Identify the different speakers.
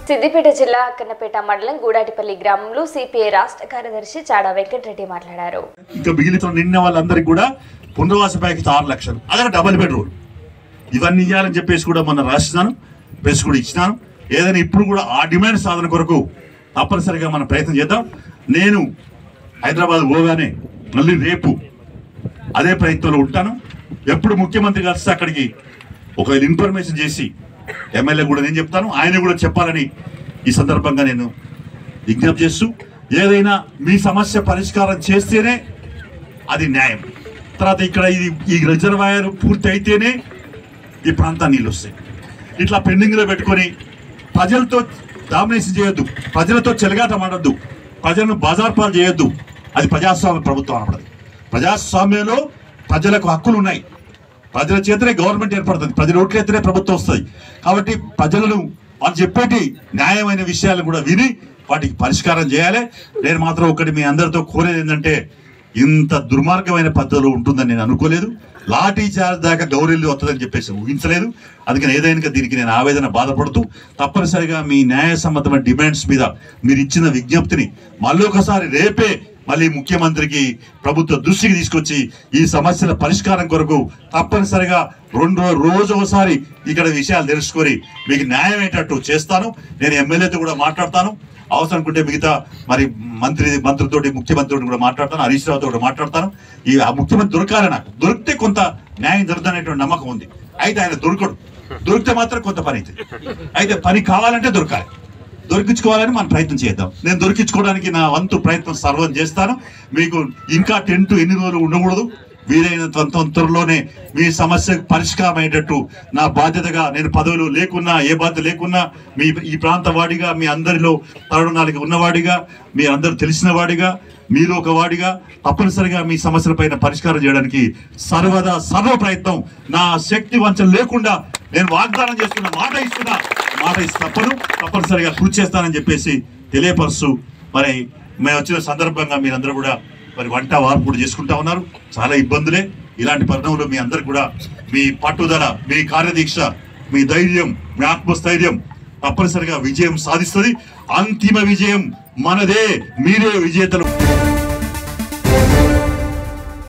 Speaker 1: సిద్దిపేట జిల్లా అక్కన్నపేట మండలం గూడాటిపల్లి గ్రామంలో సిపిఐ రాష్ట్ర కార్యదర్శి చాడా వెంకటరెడ్డి మాట్లాడారు
Speaker 2: ఇంకా మిగిలిన నిన్న వాళ్ళందరికీ కూడా పునర్వాస ప్యాకేజ్ ఆరు లక్షలు అదే డబల్ బెడ్రూమ్ ఇవన్నీ ఇవ్వాలని చెప్పేసి కూడా మొన్న రాసినాను ప్రెస్ కూడా ఇచ్చినాను ఏదైనా ఇప్పుడు కూడా ఆ డిమాండ్ సాధన కొరకు తప్పనిసరిగా మనం ప్రయత్నం చేద్దాం నేను హైదరాబాద్ పోగానే మళ్ళీ రేపు అదే ప్రయత్నంలో ఉంటాను ఎప్పుడు ముఖ్యమంత్రి కలిస్తే అక్కడికి ఒకవేళ ఇన్ఫర్మేషన్ చేసి ఎమ్మెల్యే కూడా నేను చెప్తాను ఆయన కూడా చెప్పాలని ఈ సందర్భంగా నేను విజ్ఞప్తి చేస్తూ ఏదైనా మీ సమస్య పరిష్కారం చేస్తేనే అది న్యాయం తర్వాత ఇక్కడ ఇది ఈ రిజర్వాయర్ పూర్తి అయితేనే ఈ ప్రాంతాన్ని నీళ్ళు వస్తాయి ఇట్లా పెండింగ్లో పెట్టుకొని ప్రజలతో డామినేషన్ చేయొద్దు ప్రజలతో చెలగాట మాడొద్దు ప్రజలను బజార్ పాలు చేయొద్దు అది ప్రజాస్వామ్య ప్రభుత్వం అనబడదు ప్రజాస్వామ్యంలో ప్రజలకు హక్కులు ఉన్నాయి ప్రజల చేతనే గవర్నమెంట్ ఏర్పడుతుంది ప్రజల ఓట్లు ఎత్తనే ప్రభుత్వం వస్తుంది కాబట్టి ప్రజలను వాళ్ళు చెప్పేటి న్యాయమైన విషయాలు కూడా విని వాటికి పరిష్కారం చేయాలి నేను మాత్రం ఒకటి మీ అందరితో కోరేది ఏంటంటే ఇంత దుర్మార్గమైన పద్ధతిలో ఉంటుందని నేను అనుకోలేదు లాఠీ చార్జ్ దాకా గౌరీలు వస్తుందని చెప్పేసి ఊహించలేదు అందుకని ఏదైనా దీనికి నేను ఆవేదన బాధపడుతూ తప్పనిసరిగా మీ న్యాయసమ్మతమైన డిమాండ్స్ మీద మీరు ఇచ్చిన విజ్ఞప్తిని మళ్ళీ ఒకసారి రేపే మళ్ళీ ముఖ్యమంత్రికి ప్రభుత్వ దృష్టికి తీసుకొచ్చి ఈ సమస్యల పరిష్కారం కొరకు తప్పనిసరిగా రెండు రో- రోజు ఒకసారి ఇక్కడ విషయాలు తెలుసుకొని మీకు న్యాయం ఏంటట్టు చేస్తాను నేను ఎమ్మెల్యేతో కూడా మాట్లాడతాను అవసరం అనుకుంటే మిగతా మరి మంత్రి మంత్రితోటి ముఖ్యమంత్రితో కూడా మాట్లాడతాను హరీష్ రావుతో కూడా మాట్లాడతాను ఈ ఆ ముఖ్యమంత్రి దొరకాలి నాకు దొరికితే కొంత న్యాయం జరుగుతుందనేటువంటి నమ్మకం ఉంది అయితే ఆయన దొరకడు దొరికితే మాత్రం కొంత పని అవుతుంది అయితే పని కావాలంటే దొరకాలి దొరికించుకోవాలని మనం ప్రయత్నం చేద్దాం నేను దొరికించుకోవడానికి నా వంతు ప్రయత్నం సర్వం చేస్తాను మీకు ఇంకా టెంట్ ఎన్ని రోజులు ఉండకూడదు వీలైనంత త్వరలోనే మీ సమస్యకు పరిష్కారం అయ్యేటట్టు నా బాధ్యతగా నేను పదవులు లేకున్నా ఏ బాధ్యత లేకున్నా మీ ఈ ప్రాంత వాడిగా మీ అందరిలో తరుణాలకి ఉన్నవాడిగా మీ అందరూ తెలిసిన వాడిగా మీరు ఒక వాడిగా తప్పనిసరిగా మీ సమస్యలపైన పరిష్కారం చేయడానికి సర్వదా సర్వ ప్రయత్నం నా శక్తి వంచన లేకుండా నేను వాగ్దానం చేస్తున్న మాట ఇస్తున్నా మాట ఇస్తే తప్పను తప్పనిసరిగా కృషి చేస్తానని చెప్పేసి తెలియపరుస్తూ మరి మేము వచ్చిన సందర్భంగా మీరందరూ కూడా మరి వంట వార్పు కూడా చేసుకుంటా ఉన్నారు చాలా ఇబ్బందులే ఇలాంటి పరిణామంలో మీ అందరు కూడా మీ పట్టుదల మీ కార్యదీక్ష మీ ధైర్యం మీ ఆత్మస్థైర్యం తప్పనిసరిగా విజయం సాధిస్తుంది అంతిమ విజయం మనదే మీరే విజేతలు